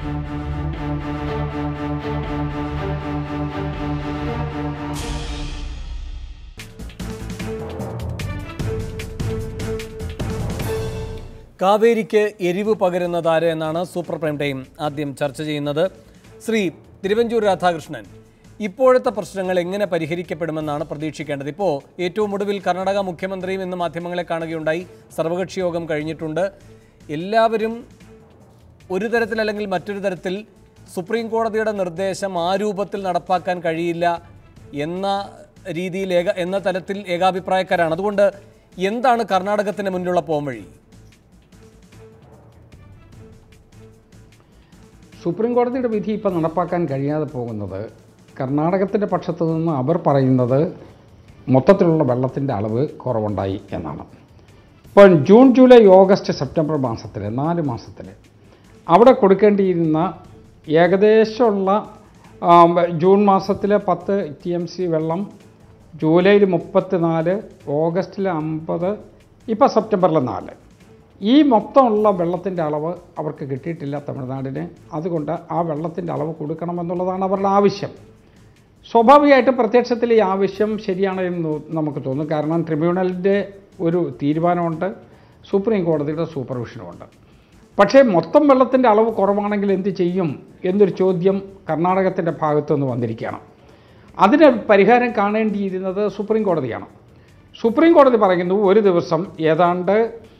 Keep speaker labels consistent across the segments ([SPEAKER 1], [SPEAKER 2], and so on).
[SPEAKER 1] കാവേരിക്ക് എരിവ് പകരുന്നതാര് എന്നാണ് super prime time ആദ്യം ചർച്ച ചെയ്യുന്നത് ശ്രീ തിരുവഞ്ചൂർ രാധാകൃഷ്ണൻ ഇപ്പോഴത്തെ പ്രശ്നങ്ങൾ എങ്ങനെ പരിഹരിക്കപ്പെടുമെന്നാണ് പ്രതീക്ഷിക്കേണ്ടത് ഇപ്പോൾ ഏറ്റവും ഒടുവിൽ കർണാടക മുഖ്യമന്ത്രിയും ഇന്ന് മാധ്യമങ്ങളെ കാണുകയുണ്ടായി സർവകക്ഷി യോഗം കഴിഞ്ഞിട്ടുണ്ട് എല്ലാവരും ഒരു തരത്തിൽ അല്ലെങ്കിൽ മറ്റൊരു തരത്തിൽ സുപ്രീം കോടതിയുടെ നിർദ്ദേശം ആ രൂപത്തിൽ നടപ്പാക്കാൻ കഴിയില്ല എന്ന രീതിയിൽ ഏക എന്ന തലത്തിൽ ഏകാഭിപ്രായക്കാരാണ് അതുകൊണ്ട് എന്താണ് കർണാടകത്തിന് മുന്നിലുള്ള പോംവഴി
[SPEAKER 2] സുപ്രീം കോടതിയുടെ വിധി ഇപ്പം നടപ്പാക്കാൻ കഴിയാതെ പോകുന്നത് കർണാടകത്തിൻ്റെ പക്ഷത്തു നിന്ന് അവർ പറയുന്നത് മൊത്തത്തിലുള്ള വെള്ളത്തിൻ്റെ അളവ് കുറവുണ്ടായി എന്നാണ് ഇപ്പോൾ ജൂൺ ജൂലൈ ഓഗസ്റ്റ് സെപ്റ്റംബർ മാസത്തിൽ നാല് മാസത്തിൽ അവിടെ കൊടുക്കേണ്ടിയിരുന്ന ഏകദേശമുള്ള ആ, ജൂൺ മാസത്തിലെ പത്ത് ടി എം സി വെള്ളം ജൂലൈയിൽ മുപ്പത്തി നാല് ഓഗസ്റ്റിൽ അമ്പത് ഇപ്പോൾ സെപ്റ്റംബറിൽ നാല് ഈ മൊത്തമുള്ള വെള്ളത്തിൻ്റെ അളവ് അവർക്ക് കിട്ടിയിട്ടില്ല തമിഴ്നാടിന് അതുകൊണ്ട് ആ വെള്ളത്തിൻ്റെ അളവ് കൊടുക്കണമെന്നുള്ളതാണ് അവരുടെ ആവശ്യം സ്വാഭാവികമായിട്ടും പ്രത്യക്ഷത്തിൽ ഈ ആവശ്യം ശരിയാണ് എന്ന് നമുക്ക് തോന്നും കാരണം ട്രിബ്യൂണലിൻ്റെ ഒരു തീരുമാനമുണ്ട് സുപ്രീം കോടതിയുടെ സൂപ്പർവിഷനുമുണ്ട് പക്ഷേ മൊത്തം വെള്ളത്തിൻ്റെ അളവ് കുറവാണെങ്കിൽ എന്ത് ചെയ്യും എന്നൊരു ചോദ്യം കർണാടകത്തിൻ്റെ ഭാഗത്തു നിന്ന് വന്നിരിക്കുകയാണ് അതിന് പരിഹാരം കാണേണ്ടിയിരുന്നത് സുപ്രീം കോടതിയാണ് സുപ്രീം കോടതി പറയുന്നു ഒരു ദിവസം ഏതാണ്ട്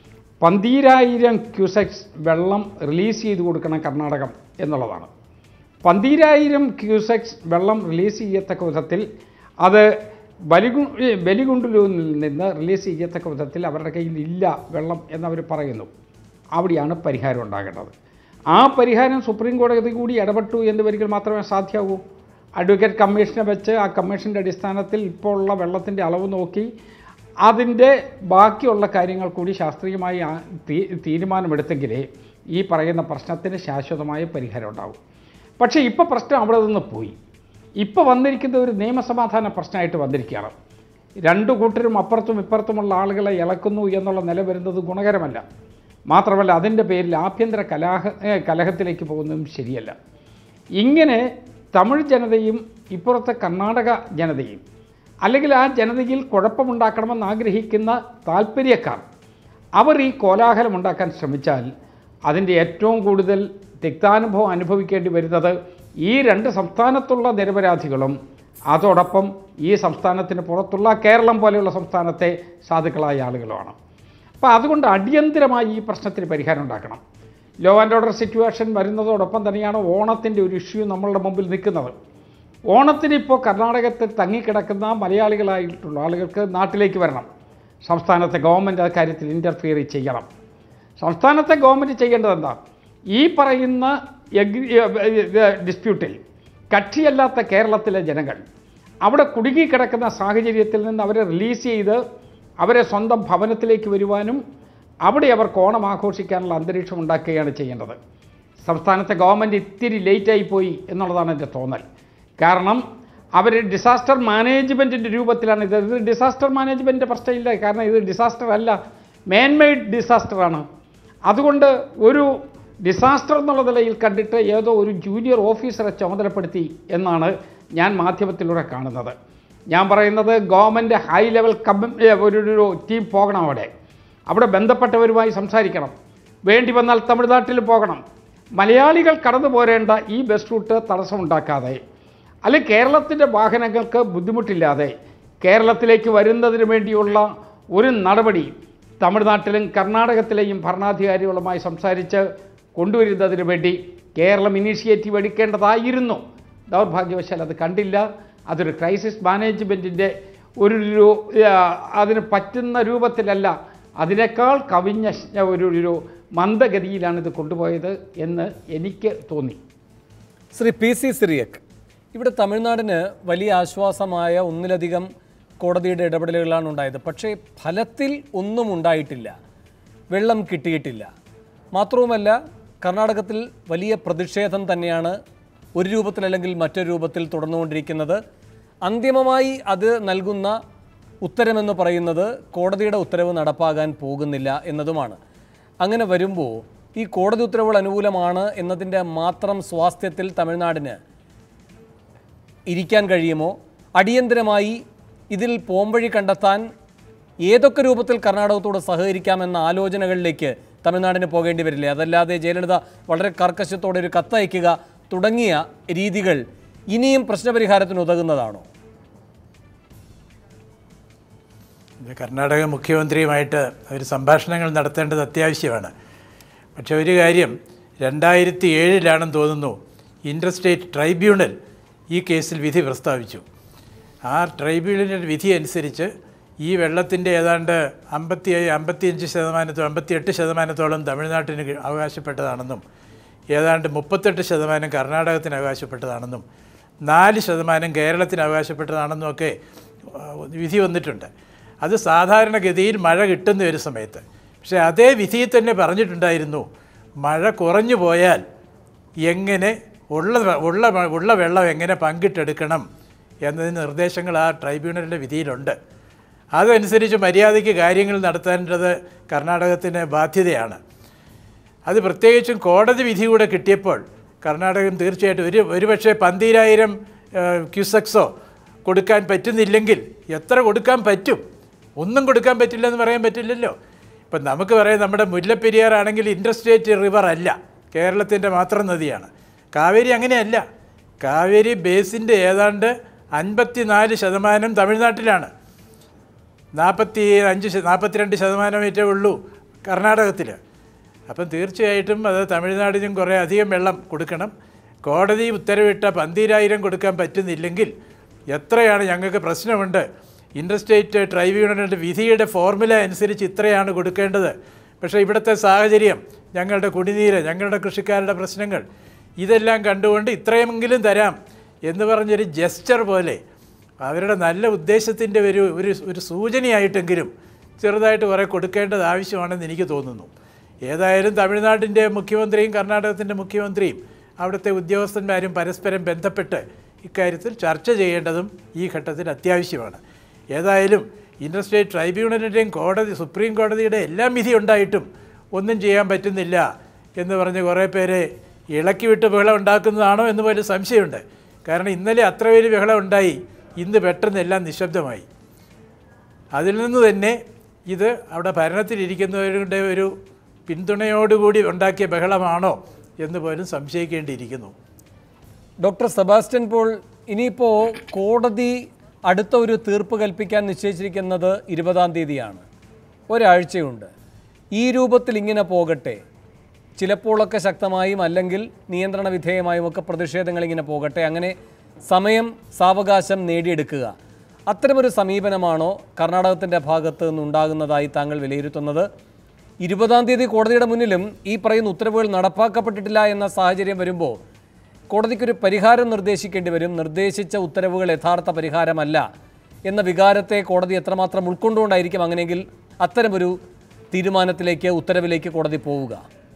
[SPEAKER 2] പന്തീരായിരം ക്യൂസെക്സ് വെള്ളം റിലീസ് ചെയ്ത് കൊടുക്കണം കർണാടകം എന്നുള്ളതാണ് പന്തീരായിരം ക്യൂസെക്സ് വെള്ളം റിലീസ് ചെയ്യത്തക്ക വിധത്തിൽ അത് ബലിഗു ബലിഗുണ്ടിലൂരിൽ നിന്ന് റിലീസ് ചെയ്യത്തക്ക വിധത്തിൽ അവരുടെ കയ്യിൽ ഇല്ല വെള്ളം എന്നവർ പറയുന്നു അവിടെയാണ് പരിഹാരം ഉണ്ടാകേണ്ടത് ആ പരിഹാരം സുപ്രീം കോടതി കൂടി ഇടപെട്ടു എന്ന് വരികൾ മാത്രമേ സാധ്യമാകൂ അഡ്വക്കേറ്റ് കമ്മീഷനെ വെച്ച് ആ കമ്മീഷൻ്റെ അടിസ്ഥാനത്തിൽ ഇപ്പോൾ ഉള്ള വെള്ളത്തിൻ്റെ അളവ് നോക്കി അതിൻ്റെ ബാക്കിയുള്ള കാര്യങ്ങൾ കൂടി ശാസ്ത്രീയമായി ആ തീ- തീരുമാനമെടുത്തെങ്കിലേ ഈ പറയുന്ന പ്രശ്നത്തിന് ശാശ്വതമായ പരിഹാരം ഉണ്ടാവും പക്ഷേ ഇപ്പോൾ പ്രശ്നം അവിടെ നിന്ന് പോയി ഇപ്പോൾ വന്നിരിക്കുന്ന ഒരു നിയമസമാധാന പ്രശ്നമായിട്ട് വന്നിരിക്കുകയാണ് രണ്ടു കൂട്ടരും അപ്പുറത്തും ഇപ്പുറത്തുമുള്ള ആളുകളെ ഇളക്കുന്നു എന്നുള്ള നില വരുന്നത് ഗുണകരമല്ല മാത്രമല്ല അതിൻ്റെ പേരിൽ ആഭ്യന്തര കലാഹ ഏ, കലഹത്തിലേക്ക് പോകുന്നതും ശരിയല്ല ഇങ്ങനെ തമിഴ് ജനതയും ഇപ്പുറത്തെ കർണാടക ജനതയും അല്ലെങ്കിൽ ആ ജനതയിൽ കുഴപ്പമുണ്ടാക്കണമെന്ന് ആഗ്രഹിക്കുന്ന താല്പര്യക്കാർ അവർ ഈ കോലാഹലം ഉണ്ടാക്കാൻ ശ്രമിച്ചാൽ അതിൻ്റെ ഏറ്റവും കൂടുതൽ തിക്താനുഭവം അനുഭവിക്കേണ്ടി വരുന്നത് ഈ രണ്ട് സംസ്ഥാനത്തുള്ള നിരപരാധികളും അതോടൊപ്പം ഈ സംസ്ഥാനത്തിന് പുറത്തുള്ള കേരളം പോലെയുള്ള സംസ്ഥാനത്തെ സാധുക്കളായ ആളുകളുമാണ് അപ്പോൾ അതുകൊണ്ട് അടിയന്തിരമായി ഈ പ്രശ്നത്തിന് പരിഹാരം ഉണ്ടാക്കണം ലോ ആൻഡ് ഓർഡർ സിറ്റുവേഷൻ വരുന്നതോടൊപ്പം തന്നെയാണ് ഓണത്തിൻ്റെ ഒരു ഇഷ്യൂ നമ്മളുടെ മുമ്പിൽ നിൽക്കുന്നത് ഓണത്തിന് ഇപ്പോൾ കർണാടകത്തിൽ തങ്ങിക്കിടക്കുന്ന മലയാളികളായിട്ടുള്ള ആളുകൾക്ക് നാട്ടിലേക്ക് വരണം സംസ്ഥാനത്തെ ഗവൺമെൻറ് ആ കാര്യത്തിൽ ഇൻ്റർഫിയർ ചെയ്യണം സംസ്ഥാനത്തെ ഗവൺമെൻറ് ചെയ്യേണ്ടത് എന്താ ഈ പറയുന്ന എഗ്രി ഡിസ്പ്യൂട്ടിൽ കക്ഷിയല്ലാത്ത കേരളത്തിലെ ജനങ്ങൾ അവിടെ കുടുങ്ങിക്കിടക്കുന്ന സാഹചര്യത്തിൽ നിന്ന് അവരെ റിലീസ് ചെയ്ത് അവരെ സ്വന്തം ഭവനത്തിലേക്ക് വരുവാനും അവിടെ അവർക്ക് ഓണം ആഘോഷിക്കാനുള്ള അന്തരീക്ഷം ഉണ്ടാക്കുകയാണ് ചെയ്യേണ്ടത് സംസ്ഥാനത്തെ ഗവൺമെൻറ് ഇത്തിരി ലേറ്റായി പോയി എന്നുള്ളതാണ് എൻ്റെ തോന്നൽ കാരണം അവർ ഡിസാസ്റ്റർ മാനേജ്മെൻറ്റിൻ്റെ രൂപത്തിലാണ് ഇത് ഇത് ഡിസാസ്റ്റർ മാനേജ്മെൻറ്റിൻ്റെ പ്രശ്നമില്ല കാരണം ഇത് ഡിസാസ്റ്റർ അല്ല മാൻമെയ്ഡ് ഡിസാസ്റ്ററാണ് അതുകൊണ്ട് ഒരു ഡിസാസ്റ്റർ എന്നുള്ള നിലയിൽ കണ്ടിട്ട് ഏതോ ഒരു ജൂനിയർ ഓഫീസറെ ചുമതലപ്പെടുത്തി എന്നാണ് ഞാൻ മാധ്യമത്തിലൂടെ കാണുന്നത് ഞാൻ പറയുന്നത് ഗവൺമെൻറ് ഹൈ ലെവൽ കമ്മ ഒരു ഒരു ടീം പോകണം അവിടെ അവിടെ ബന്ധപ്പെട്ടവരുമായി സംസാരിക്കണം വേണ്ടി വന്നാൽ തമിഴ്നാട്ടിൽ പോകണം മലയാളികൾ കടന്നു പോരേണ്ട ഈ ബസ് റൂട്ട് തടസ്സമുണ്ടാക്കാതെ അല്ലെങ്കിൽ കേരളത്തിൻ്റെ വാഹനങ്ങൾക്ക് ബുദ്ധിമുട്ടില്ലാതെ കേരളത്തിലേക്ക് വരുന്നതിന് വേണ്ടിയുള്ള ഒരു നടപടി തമിഴ്നാട്ടിലും കർണാടകത്തിലെയും ഭരണാധികാരികളുമായി സംസാരിച്ച് കൊണ്ടുവരുന്നതിന് വേണ്ടി കേരളം ഇനീഷ്യേറ്റീവ് എടുക്കേണ്ടതായിരുന്നു ദൗർഭാഗ്യവശാൽ അത് കണ്ടില്ല അതൊരു ക്രൈസിസ് മാനേജ്മെൻറ്റിൻ്റെ ഒരു രൂ- ആ, അതിന് പറ്റുന്ന രൂപത്തിലല്ല അതിനേക്കാൾ കവിഞ്ഞ ശ- ഒരു ഒരു മന്ദഗതിയിലാണ് ഇത് കൊണ്ടുപോയത് എന്ന് എനിക്ക് തോന്നി
[SPEAKER 1] ശ്രീ പി സി സിറിയക് ഇവിടെ തമിഴ്നാടിന് വലിയ ആശ്വാസമായ ഒന്നിലധികം കോടതിയുടെ ഇടപെടലുകളാണ് ഉണ്ടായത് പക്ഷേ ഫലത്തിൽ ഒന്നും ഉണ്ടായിട്ടില്ല വെള്ളം കിട്ടിയിട്ടില്ല മാത്രവുമല്ല കർണാടകത്തിൽ വലിയ പ്രതിഷേധം തന്നെയാണ് ഒരു രൂപത്തിലല്ലെങ്കിൽ മറ്റൊരു രൂപത്തിൽ തുടർന്നുകൊണ്ടിരിക്കുന്നത് അന്തിമമായി അത് നൽകുന്ന ഉത്തരമെന്ന് പറയുന്നത് കോടതിയുടെ ഉത്തരവ് നടപ്പാകാൻ പോകുന്നില്ല എന്നതുമാണ് അങ്ങനെ വരുമ്പോൾ ഈ കോടതി ഉത്തരവുകൾ അനുകൂലമാണ് എന്നതിൻ്റെ മാത്രം സ്വാസ്ഥ്യത്തിൽ തമിഴ്നാടിന് ഇരിക്കാൻ കഴിയുമോ അടിയന്തരമായി ഇതിൽ പോംവഴി കണ്ടെത്താൻ ഏതൊക്കെ രൂപത്തിൽ കർണാടകത്തോട് സഹകരിക്കാമെന്ന ആലോചനകളിലേക്ക് തമിഴ്നാടിന് പോകേണ്ടി വരില്ലേ അതല്ലാതെ ജയലളിത വളരെ കർക്കശത്തോടെ ഒരു കത്തയക്കുക തുടങ്ങിയ രീതികൾ ഇനിയും പ്രശ്നപരിഹാരത്തിന് ഉതകുന്നതാണോ
[SPEAKER 3] ഇത് കർണാടക മുഖ്യമന്ത്രിയുമായിട്ട് ഒരു സംഭാഷണങ്ങൾ നടത്തേണ്ടത് അത്യാവശ്യമാണ് പക്ഷെ ഒരു കാര്യം രണ്ടായിരത്തി ഏഴിലാണെന്ന് തോന്നുന്നു ഇൻ്റർസ്റ്റേറ്റ് ട്രൈബ്യൂണൽ ഈ കേസിൽ വിധി പ്രസ്താവിച്ചു ആ ട്രൈബ്യൂണലിൻ്റെ വിധി അനുസരിച്ച് ഈ വെള്ളത്തിൻ്റെ ഏതാണ്ട് അമ്പത്തി അമ്പത്തിയഞ്ച് ശതമാനത്തോ അമ്പത്തിയെട്ട് ശതമാനത്തോളം തമിഴ്നാട്ടിന് കി- അവകാശപ്പെട്ടതാണെന്നും ഏതാണ്ട് മുപ്പത്തെട്ട് ശതമാനം കർണാടകത്തിന് അവകാശപ്പെട്ടതാണെന്നും നാല് ശതമാനം കേരളത്തിന് അവകാശപ്പെട്ടതാണെന്നും ഒക്കെ ആ, വിധി വന്നിട്ടുണ്ട് അത് സാധാരണഗതിയിൽ മഴ കിട്ടുന്ന ഒരു സമയത്ത് പക്ഷേ അതേ വിധിയിൽ തന്നെ പറഞ്ഞിട്ടുണ്ടായിരുന്നു മഴ കുറഞ്ഞു പോയാൽ എങ്ങനെ ഉള്ള വെ- ഉള്ള വെ- ഉള്ള വെള്ളം എങ്ങനെ പങ്കിട്ടെടുക്കണം എന്നതിന് നിർദ്ദേശങ്ങൾ ആ ട്രൈബ്യൂണലിൻ്റെ വിധിയിലുണ്ട് അതനുസരിച്ച് മര്യാദയ്ക്ക് കാര്യങ്ങൾ നടത്തേണ്ടത് കർണാടകത്തിന് ബാധ്യതയാണ് അത് പ്രത്യേകിച്ചും കോടതി വിധി കൂടെ കിട്ടിയപ്പോൾ കർണാടകം തീർച്ചയായിട്ടും ഒരു ഒരുപക്ഷെ പന്തീരായിരം ക്യൂസക്സോ കൊടുക്കാൻ പറ്റുന്നില്ലെങ്കിൽ എത്ര കൊടുക്കാൻ പറ്റും ഒന്നും കൊടുക്കാൻ പറ്റില്ലെന്ന് പറയാൻ പറ്റില്ലല്ലോ ഇപ്പം നമുക്ക് പറയാം നമ്മുടെ മുല്ലപ്പെരിയാർ ആണെങ്കിൽ ഇൻഡർസ്റ്റേറ്റ് റിവർ അല്ല കേരളത്തിൻ്റെ മാത്രം നദിയാണ് കാവേരി അങ്ങനെയല്ല കാവേരി ബേസിൻ്റെ ഏതാണ്ട് അൻപത്തി നാല് ശതമാനം തമിഴ്നാട്ടിലാണ് നാൽപ്പത്തി അഞ്ച് ശ- നാൽപ്പത്തിരണ്ട് ശതമാനമേറ്റേ ഉള്ളൂ കർണാടകത്തിൽ അപ്പം തീർച്ചയായിട്ടും അത് തമിഴ്നാടിനും കുറേ അധികം വെള്ളം കൊടുക്കണം കോടതി ഉത്തരവിട്ട പന്തീരായിരം കൊടുക്കാൻ പറ്റുന്നില്ലെങ്കിൽ എത്രയാണ് ഞങ്ങൾക്ക് പ്രശ്നമുണ്ട് ഇൻഡർസ്റ്റേറ്റ് ട്രൈബ്യൂണലിൻ്റെ വിധിയുടെ ഫോർമുല അനുസരിച്ച് ഇത്രയാണ് കൊടുക്കേണ്ടത് പക്ഷേ ഇവിടുത്തെ സാഹചര്യം ഞങ്ങളുടെ കുടിനീര് ഞങ്ങളുടെ കൃഷിക്കാരുടെ പ്രശ്നങ്ങൾ ഇതെല്ലാം കണ്ടുകൊണ്ട് ഇത്രയെങ്കിലും തരാം എന്ന് പറഞ്ഞൊരു ജസ്റ്റർ പോലെ അവരുടെ നല്ല ഉദ്ദേശത്തിൻ്റെ ഒരു ഒരു ഒരു സൂചനയായിട്ടെങ്കിലും ചെറുതായിട്ട് കുറേ കൊടുക്കേണ്ടത് ആവശ്യമാണെന്ന് എനിക്ക് തോന്നുന്നു ഏതായാലും തമിഴ്നാട്ടിൻ്റെ മുഖ്യമന്ത്രിയും കർണാടകത്തിൻ്റെ മുഖ്യമന്ത്രിയും അവിടുത്തെ ഉദ്യോഗസ്ഥന്മാരും പരസ്പരം ബന്ധപ്പെട്ട് ഇക്കാര്യത്തിൽ ചർച്ച ചെയ്യേണ്ടതും ഈ ഘട്ടത്തിൽ അത്യാവശ്യമാണ് ഏതായാലും ഇൻഡർസ്റ്റേറ്റ് ട്രൈബ്യൂണലിൻ്റെയും കോടതി സുപ്രീം കോടതിയുടെ എല്ലാം വിധി ഉണ്ടായിട്ടും ഒന്നും ചെയ്യാൻ പറ്റുന്നില്ല എന്ന് പറഞ്ഞ് കുറേ പേരെ ഇളക്കി വിട്ട് ബഹളം ഉണ്ടാക്കുന്നതാണോ എന്ന് പോലെ സംശയമുണ്ട് കാരണം ഇന്നലെ അത്ര വലിയ ബഹളം ഉണ്ടായി ഇന്ന് പെട്ടെന്ന് എല്ലാം നിശബ്ദമായി അതിൽ നിന്ന് തന്നെ ഇത് അവിടെ ഭരണത്തിലിരിക്കുന്നവരുടെ ഒരു പിന്തുണയോടുകൂടി ഉണ്ടാക്കിയ ബഹളമാണോ എന്ന് പോലും സംശയിക്കേണ്ടിയിരിക്കുന്നു
[SPEAKER 1] ഡോക്ടർ സെബാസ്റ്റ്യൻ പോൾ ഇനിയിപ്പോൾ കോടതി അടുത്ത ഒരു തീർപ്പ് കൽപ്പിക്കാൻ നിശ്ചയിച്ചിരിക്കുന്നത് ഇരുപതാം തീയതിയാണ് ഒരാഴ്ചയുണ്ട് ഈ രൂപത്തിൽ ഇങ്ങനെ പോകട്ടെ ചിലപ്പോഴൊക്കെ ശക്തമായും അല്ലെങ്കിൽ നിയന്ത്രണ വിധേയമായും ഒക്കെ പ്രതിഷേധങ്ങൾ ഇങ്ങനെ പോകട്ടെ അങ്ങനെ സമയം സാവകാശം നേടിയെടുക്കുക അത്തരമൊരു സമീപനമാണോ കർണാടകത്തിൻ്റെ ഭാഗത്ത് നിന്നുണ്ടാകുന്നതായി താങ്കൾ വിലയിരുത്തുന്നത് ഇരുപതാം തീയതി കോടതിയുടെ മുന്നിലും ഈ പറയുന്ന ഉത്തരവുകൾ നടപ്പാക്കപ്പെട്ടിട്ടില്ല എന്ന സാഹചര്യം വരുമ്പോൾ കോടതിക്കൊരു പരിഹാരം നിർദ്ദേശിക്കേണ്ടി വരും നിർദ്ദേശിച്ച ഉത്തരവുകൾ യഥാർത്ഥ പരിഹാരമല്ല എന്ന വികാരത്തെ കോടതി എത്രമാത്രം ഉൾക്കൊണ്ടുകൊണ്ടായിരിക്കും അങ്ങനെയെങ്കിൽ അത്തരമൊരു തീരുമാനത്തിലേക്ക് ഉത്തരവിലേക്ക് കോടതി പോവുക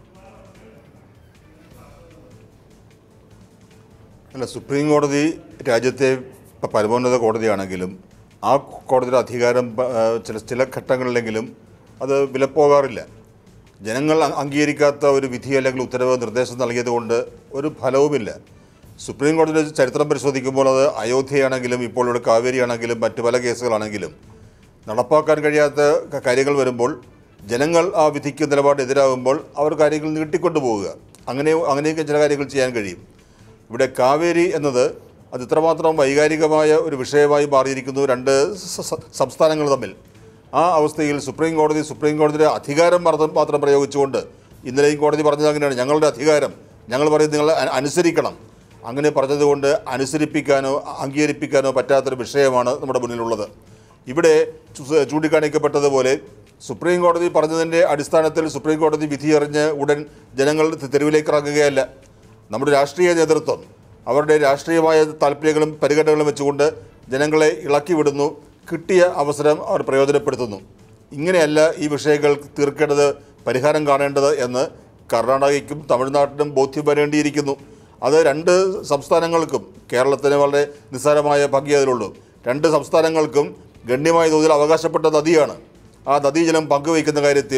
[SPEAKER 4] അല്ല സുപ്രീം കോടതി രാജ്യത്തെ പ- പരമോന്നത കോടതിയാണെങ്കിലും ആ കോടതിയുടെ അധികാരം പ- ആ, ചില ചില ഘട്ടങ്ങളിലെങ്കിലും അത് വിലപ്പോകാറില്ല ജനങ്ങൾ അ- അംഗീകരിക്കാത്ത ഒരു വിധി അല്ലെങ്കിൽ ഉത്തരവ് നിർദ്ദേശം നൽകിയതുകൊണ്ട് ഒരു ഫലവുമില്ല സുപ്രീം കോടതിയുടെ ചരിത്രം പരിശോധിക്കുമ്പോൾ അത് അയോധ്യയാണെങ്കിലും ഇപ്പോൾ ഇവിടെ കാവേരിയാണെങ്കിലും മറ്റ് പല കേസുകളാണെങ്കിലും നടപ്പാക്കാൻ കഴിയാത്ത ക- കാര്യങ്ങൾ വരുമ്പോൾ ജനങ്ങൾ ആ വിധിക്ക് നിലപാട് എതിരാകുമ്പോൾ അവർ കാര്യങ്ങൾ നീട്ടിക്കൊണ്ടു പോവുക അങ്ങനെ അങ്ങനെയൊക്കെ ചില കാര്യങ്ങൾ ചെയ്യാൻ കഴിയും ഇവിടെ കാവേരി എന്നത് അത് ഇത്രമാത്രം വൈകാരികമായ ഒരു വിഷയമായി മാറിയിരിക്കുന്നു രണ്ട് സ- സ- സംസ്ഥാനങ്ങൾ തമ്മിൽ ആ അവസ്ഥയിൽ സുപ്രീം കോടതി സുപ്രീം കോടതിയുടെ അധികാരം മാത്രം മാത്രം പ്രയോഗിച്ചുകൊണ്ട് ഇന്നലെയും കോടതി പറഞ്ഞത് അങ്ങനെയാണ് ഞങ്ങളുടെ അധികാരം ഞങ്ങൾ പറയുന്നത് നിങ്ങൾ അ- അനുസരിക്കണം അങ്ങനെ പറഞ്ഞതുകൊണ്ട് അനുസരിപ്പിക്കാനോ അംഗീകരിപ്പിക്കാനോ പറ്റാത്തൊരു വിഷയമാണ് നമ്മുടെ മുന്നിലുള്ളത് ഇവിടെ ചു- ചൂണ്ടിക്കാണിക്കപ്പെട്ടതുപോലെ സുപ്രീം കോടതി പറഞ്ഞതിൻ്റെ അടിസ്ഥാനത്തിൽ സുപ്രീം കോടതി വിധിയറിഞ്ഞ് ഉടൻ ജനങ്ങൾ തെരുവിലേക്ക് ഇറങ്ങുകയല്ല നമ്മുടെ രാഷ്ട്രീയ നേതൃത്വം അവരുടെ രാഷ്ട്രീയമായ താല്പര്യങ്ങളും പരിഗണനകളും വെച്ചുകൊണ്ട് ജനങ്ങളെ ഇളക്കി വിടുന്നു കിട്ടിയ അവസരം അവർ പ്രയോജനപ്പെടുത്തുന്നു ഇങ്ങനെയല്ല ഈ വിഷയങ്ങൾ തീർക്കേണ്ടത് പരിഹാരം കാണേണ്ടത് എന്ന് കർണാടകയ്ക്കും തമിഴ്നാട്ടിനും ബോധ്യം വരേണ്ടിയിരിക്കുന്നു അത് രണ്ട് സംസ്ഥാനങ്ങൾക്കും കേരളത്തിന് വളരെ നിസ്സാരമായ ഭംഗി അതിലുള്ളൂ രണ്ട് സംസ്ഥാനങ്ങൾക്കും ഗണ്യമായ തോതിൽ അവകാശപ്പെട്ട നദിയാണ് ആ നദീജലം പങ്കുവയ്ക്കുന്ന കാര്യത്തിൽ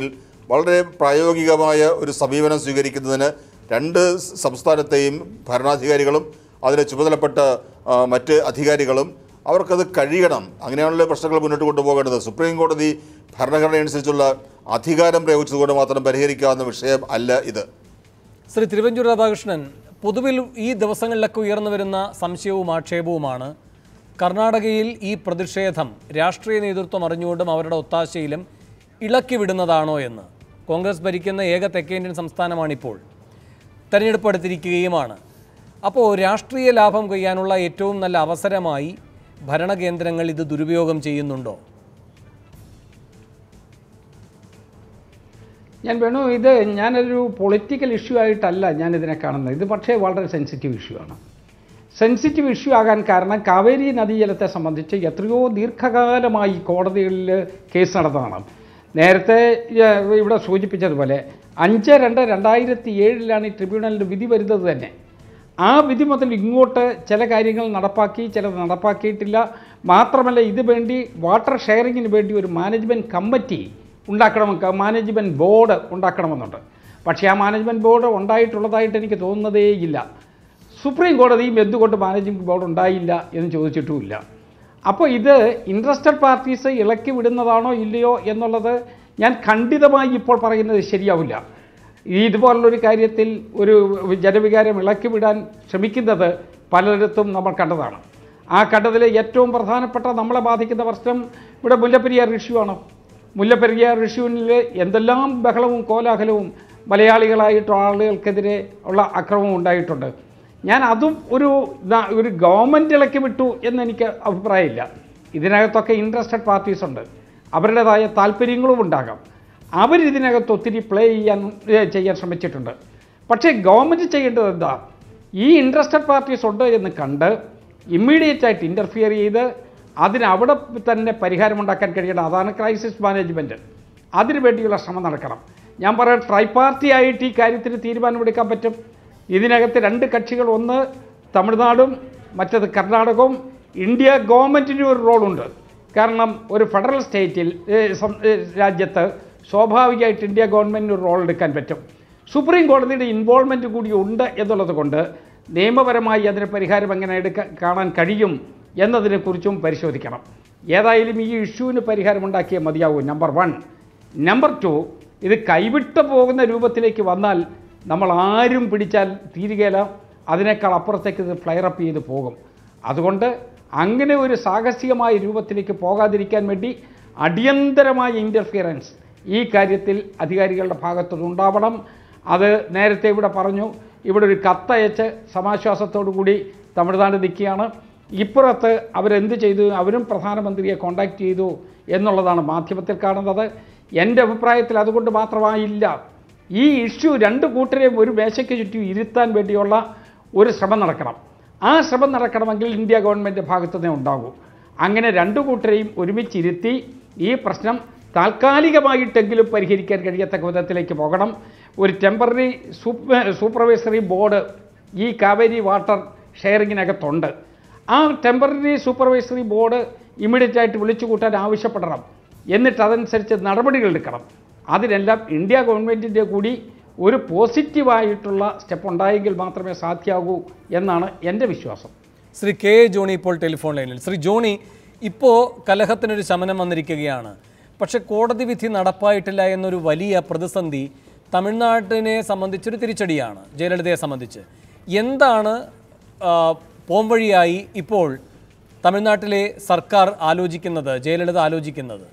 [SPEAKER 4] വളരെ പ്രായോഗികമായ ഒരു സമീപനം സ്വീകരിക്കുന്നതിന് രണ്ട് സംസ്ഥാനത്തെയും ഭരണാധികാരികളും അതിന് ചുമതലപ്പെട്ട ആ, മറ്റ് അധികാരികളും അവർക്കത് കഴിയണം അങ്ങനെയാണല്ലോ പ്രശ്നങ്ങൾ മുന്നോട്ട് കൊണ്ടുപോകേണ്ടത് സുപ്രീം കോടതി ഭരണഘടന അനുസരിച്ചുള്ള അധികാരം പ്രയോഗിച്ചതുകൊണ്ട് മാത്രം പരിഹരിക്കാവുന്ന വിഷയം അല്ല ഇത്
[SPEAKER 1] ശ്രീ തിരുവഞ്ചൂർ രാധാകൃഷ്ണൻ പൊതുവിൽ ഈ ദിവസങ്ങളിലൊക്കെ ഉയർന്നു വരുന്ന സംശയവും ആക്ഷേപവുമാണ് കർണാടകയിൽ ഈ പ്രതിഷേധം രാഷ്ട്രീയ നേതൃത്വം അറിഞ്ഞുകൊണ്ടും അവരുടെ ഒത്താശയിലും ഇളക്കി വിടുന്നതാണോ എന്ന് കോൺഗ്രസ് ഭരിക്കുന്ന ഏക തെക്കേന്ത്യൻ സംസ്ഥാനമാണിപ്പോൾ തെരഞ്ഞെടുപ്പ് അടുത്തിരിക്കുകയുമാണ് അപ്പോൾ രാഷ്ട്രീയ ലാഭം കൊയ്യാനുള്ള ഏറ്റവും നല്ല അവസരമായി ഭരണകേന്ദ്രങ്ങൾ ഇത് ദുരുപയോഗം ചെയ്യുന്നുണ്ടോ
[SPEAKER 2] ഞാൻ വേണു ഇത് ഞാനൊരു പൊളിറ്റിക്കൽ ഇഷ്യൂ ആയിട്ടല്ല ഞാനിതിനെ കാണുന്നത് ഇത് പക്ഷേ വളരെ സെൻസിറ്റീവ് ഇഷ്യൂ ആണ് സെൻസിറ്റീവ് ഇഷ്യൂ ആകാൻ കാരണം കാവേരി നദീജലത്തെ സംബന്ധിച്ച് എത്രയോ ദീർഘകാലമായി കോടതികളിൽ കേസ് നടന്നതാണ് നേരത്തെ ഏഹ്, ഇവിടെ സൂചിപ്പിച്ചതുപോലെ അഞ്ച് രണ്ട് രണ്ടായിരത്തി ഏഴിലാണ് ഈ ട്രിബ്യൂണലിൻ്റെ വിധി വരുന്നത് തന്നെ ആ വിധി മുതൽ ഇങ്ങോട്ട് ചില കാര്യങ്ങൾ നടപ്പാക്കി ചിലത് നടപ്പാക്കിയിട്ടില്ല മാത്രമല്ല ഇത് വേണ്ടി വാട്ടർ ഷെയറിങ്ങിന് വേണ്ടി ഒരു മാനേജ്മെൻറ്റ് കമ്മിറ്റി ഉണ്ടാക്കണം മാനേജ്മെൻറ്റ് ബോർഡ് ഉണ്ടാക്കണമെന്നുണ്ട് പക്ഷേ ആ മാനേജ്മെൻറ്റ് ബോർഡ് ഉണ്ടായിട്ടുള്ളതായിട്ട് എനിക്ക് തോന്നുന്നതേയില്ല സുപ്രീം കോടതിയും എന്തുകൊണ്ട് മാനേജിംഗ് ബോർഡ് ഉണ്ടായില്ല എന്ന് ചോദിച്ചിട്ടുമില്ല അപ്പോൾ ഇത് ഇൻട്രസ്റ്റഡ് പാർട്ടീസ് ഇളക്കി വിടുന്നതാണോ ഇല്ലയോ എന്നുള്ളത് ഞാൻ ഖണ്ഡിതമായി ഇപ്പോൾ പറയുന്നത് ശരിയാവില്ല ഈ ഇതുപോലുള്ളൊരു കാര്യത്തിൽ ഒരു ജനവികാരം ഇളക്കി വിടാൻ ശ്രമിക്കുന്നത് പലയിടത്തും നമ്മൾ കണ്ടതാണ് ആ കണ്ടതിൽ ഏറ്റവും പ്രധാനപ്പെട്ട നമ്മളെ ബാധിക്കുന്ന പ്രശ്നം ഇവിടെ മുല്ലപ്പെരിയാർ ഇഷ്യൂ ആണ് മുല്ലപ്പെരിയാർ ഇഷ്യൂവിൽ എന്തെല്ലാം ബഹളവും കോലാഹലവും മലയാളികളായിട്ടുള്ള ആളുകൾക്കെതിരെ ഉള്ള അക്രമവും ഉണ്ടായിട്ടുണ്ട് ഞാൻ അതും ഒരു ഇതാ- ഒരു ഗവൺമെൻറ് ഇളക്കി വിട്ടു എന്നെനിക്ക് അഭിപ്രായമില്ല ഇതിനകത്തൊക്കെ ഇൻട്രസ്റ്റഡ് പാർട്ടീസ് ഉണ്ട് അവരുടേതായ താല്പര്യങ്ങളും ഉണ്ടാകാം അവരിതിനകത്ത് ഒത്തിരി പ്ലേ ചെയ്യാൻ ഏ, ചെയ്യാൻ ശ്രമിച്ചിട്ടുണ്ട് പക്ഷേ ഗവൺമെൻറ് ചെയ്യേണ്ടത് എന്താ ഈ ഇൻട്രസ്റ്റഡ് പാർട്ടീസ് ഉണ്ട് എന്ന് കണ്ട് ഇമ്മീഡിയറ്റ് ആയിട്ട് ഇൻ്റർഫിയർ ചെയ്ത് അതിന് അവിടെ തന്നെ പരിഹാരമുണ്ടാക്കാൻ കഴിയണം അതാണ് ക്രൈസിസ് മാനേജ്മെൻറ്റ് അതിനു വേണ്ടിയുള്ള ശ്രമം നടക്കണം ഞാൻ പറയാം ട്രൈപാർട്ടി ആയിട്ട് ഈ കാര്യത്തിന് തീരുമാനമെടുക്കാൻ പറ്റും ഇതിനകത്ത് രണ്ട് കക്ഷികൾ ഒന്ന് തമിഴ്നാടും മറ്റത് കർണാടകവും ഇന്ത്യ ഗവൺമെൻറ്റിനും ഒരു റോളുണ്ട് കാരണം ഒരു ഫെഡറൽ സ്റ്റേറ്റിൽ ഏ, സം- ഏ, രാജ്യത്ത് സ്വാഭാവികമായിട്ട് ഇന്ത്യ ഗവൺമെൻറ്റിന് ഒരു റോൾ എടുക്കാൻ പറ്റും സുപ്രീം കോടതിയുടെ ഇൻവോൾവ്മെൻറ്റ് കൂടി ഉണ്ട് എന്നുള്ളത് കൊണ്ട് നിയമപരമായി അതിന് പരിഹാരം എങ്ങനെ എടുക്കാൻ കാണാൻ കഴിയും എന്നതിനെക്കുറിച്ചും പരിശോധിക്കണം ഏതായാലും ഈ ഇഷ്യൂവിന് പരിഹാരമുണ്ടാക്കിയേ മതിയാവൂ നമ്പർ വൺ നമ്പർ ടു ഇത് കൈവിട്ട് പോകുന്ന രൂപത്തിലേക്ക് വന്നാൽ നമ്മൾ ആരും പിടിച്ചാൽ തീരുകയില്ല അതിനേക്കാൾ അപ്പുറത്തേക്ക് ഇത് ഫ്ലയർ അപ്പ് ചെയ്ത് പോകും അതുകൊണ്ട് അങ്ങനെ ഒരു സാഹസികമായ രൂപത്തിലേക്ക് പോകാതിരിക്കാൻ വേണ്ടി അടിയന്തരമായ ഇൻ്റർഫിയറൻസ് ഈ കാര്യത്തിൽ അധികാരികളുടെ ഭാഗത്തുനിന്ന് ഉണ്ടാവണം അത് നേരത്തെ ഇവിടെ പറഞ്ഞു ഇവിടെ ഒരു കത്തയച്ച് സമാശ്വാസത്തോടു കൂടി തമിഴ്നാട് നിൽക്കുകയാണ് ഇപ്പുറത്ത് അവരെന്ത് ചെയ്തു അവരും പ്രധാനമന്ത്രിയെ കോണ്ടാക്ട് ചെയ്തു എന്നുള്ളതാണ് മാധ്യമത്തിൽ കാണുന്നത് എൻ്റെ അഭിപ്രായത്തിൽ അതുകൊണ്ട് മാത്രമായില്ല ഈ ഇഷ്യൂ രണ്ട് കൂട്ടരെയും ഒരു മേശയ്ക്ക് ചുറ്റും ഇരുത്താൻ വേണ്ടിയുള്ള ഒരു ശ്രമം നടക്കണം ആ ശ്രമം നടക്കണമെങ്കിൽ ഇന്ത്യ ഗവൺമെൻറ് ഭാഗത്തു നിന്നേ ഉണ്ടാകൂ അങ്ങനെ രണ്ടു കൂട്ടരെയും ഒരുമിച്ചിരുത്തി ഈ പ്രശ്നം താൽക്കാലികമായിട്ടെങ്കിലും പരിഹരിക്കാൻ കഴിയത്തക്ക വിധത്തിലേക്ക് പോകണം ഒരു ടെമ്പററി സൂപ്പ സൂപ്പർവൈസറി ബോർഡ് ഈ കാവേരി വാട്ടർ ഷെയറിങ്ങിനകത്തുണ്ട് ആ ടെമ്പററി സൂപ്പർവൈസറി ബോർഡ് ഇമ്മീഡിയറ്റ് ആയിട്ട് വിളിച്ചു കൂട്ടാൻ ആവശ്യപ്പെടണം എന്നിട്ട് അതനുസരിച്ച് നടപടികൾ എടുക്കണം അതിനെല്ലാം ഇന്ത്യ ഗവൺമെൻറ്റിൻ്റെ കൂടി ഒരു പോസിറ്റീവായിട്ടുള്ള സ്റ്റെപ്പ് ഉണ്ടായെങ്കിൽ മാത്രമേ സാധ്യമാകൂ എന്നാണ് എൻ്റെ വിശ്വാസം
[SPEAKER 1] ശ്രീ കെ എ ജോണി ഇപ്പോൾ ടെലിഫോൺ ലൈനിൽ ശ്രീ ജോണി ഇപ്പോൾ കലഹത്തിനൊരു ശമനം വന്നിരിക്കുകയാണ് പക്ഷെ കോടതി വിധി നടപ്പായിട്ടില്ല എന്നൊരു വലിയ പ്രതിസന്ധി തമിഴ്നാട്ടിനെ സംബന്ധിച്ചൊരു തിരിച്ചടിയാണ് ജയലളിതയെ സംബന്ധിച്ച് എന്താണ് ആ, പോംവഴിയായി ഇപ്പോൾ തമിഴ്നാട്ടിലെ സർക്കാർ ആലോചിക്കുന്നത് ജയലളിത ആലോചിക്കുന്നത്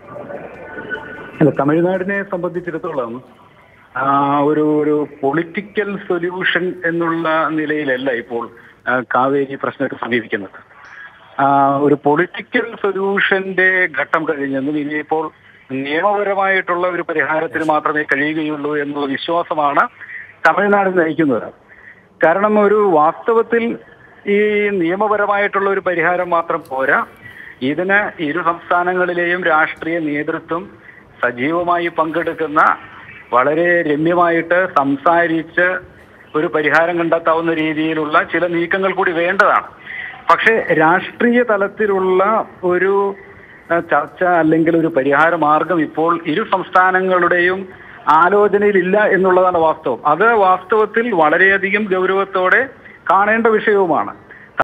[SPEAKER 5] അല്ല തമിഴ്നാടിനെ സംബന്ധിച്ചിടത്തോളം ആ, ഒരു ഒരു പൊളിറ്റിക്കൽ സൊല്യൂഷൻ എന്നുള്ള നിലയിലല്ല ഇപ്പോൾ ആ, കാവേരി പ്രശ്നത്തെ സമീപിക്കുന്നത് ആ, ഒരു പൊളിറ്റിക്കൽ സൊല്യൂഷന്റെ ഘട്ടം കഴിഞ്ഞെന്നും ഇനിയിപ്പോൾ നിയമപരമായിട്ടുള്ള ഒരു പരിഹാരത്തിന് മാത്രമേ കഴിയുകയുള്ളൂ എന്നുള്ള വിശ്വാസമാണ് തമിഴ്നാട് നയിക്കുന്നത് കാരണം ഒരു വാസ്തവത്തിൽ ഈ നിയമപരമായിട്ടുള്ള ഒരു പരിഹാരം മാത്രം പോരാ ഇതിന് ഇരു സംസ്ഥാനങ്ങളിലെയും രാഷ്ട്രീയ നേതൃത്വം സജീവമായി പങ്കെടുക്കുന്ന വളരെ രമ്യമായിട്ട് സംസാരിച്ച് ഒരു പരിഹാരം കണ്ടെത്താവുന്ന രീതിയിലുള്ള ചില നീക്കങ്ങൾ കൂടി വേണ്ടതാണ് പക്ഷേ രാഷ്ട്രീയ തലത്തിലുള്ള ഒരു ആ, ചർച്ച അല്ലെങ്കിൽ ഒരു പരിഹാര മാർഗം ഇപ്പോൾ ഇരു സംസ്ഥാനങ്ങളുടെയും ആലോചനയിലില്ല എന്നുള്ളതാണ് വാസ്തവം അത് വാസ്തവത്തിൽ വളരെയധികം ഗൗരവത്തോടെ കാണേണ്ട വിഷയവുമാണ്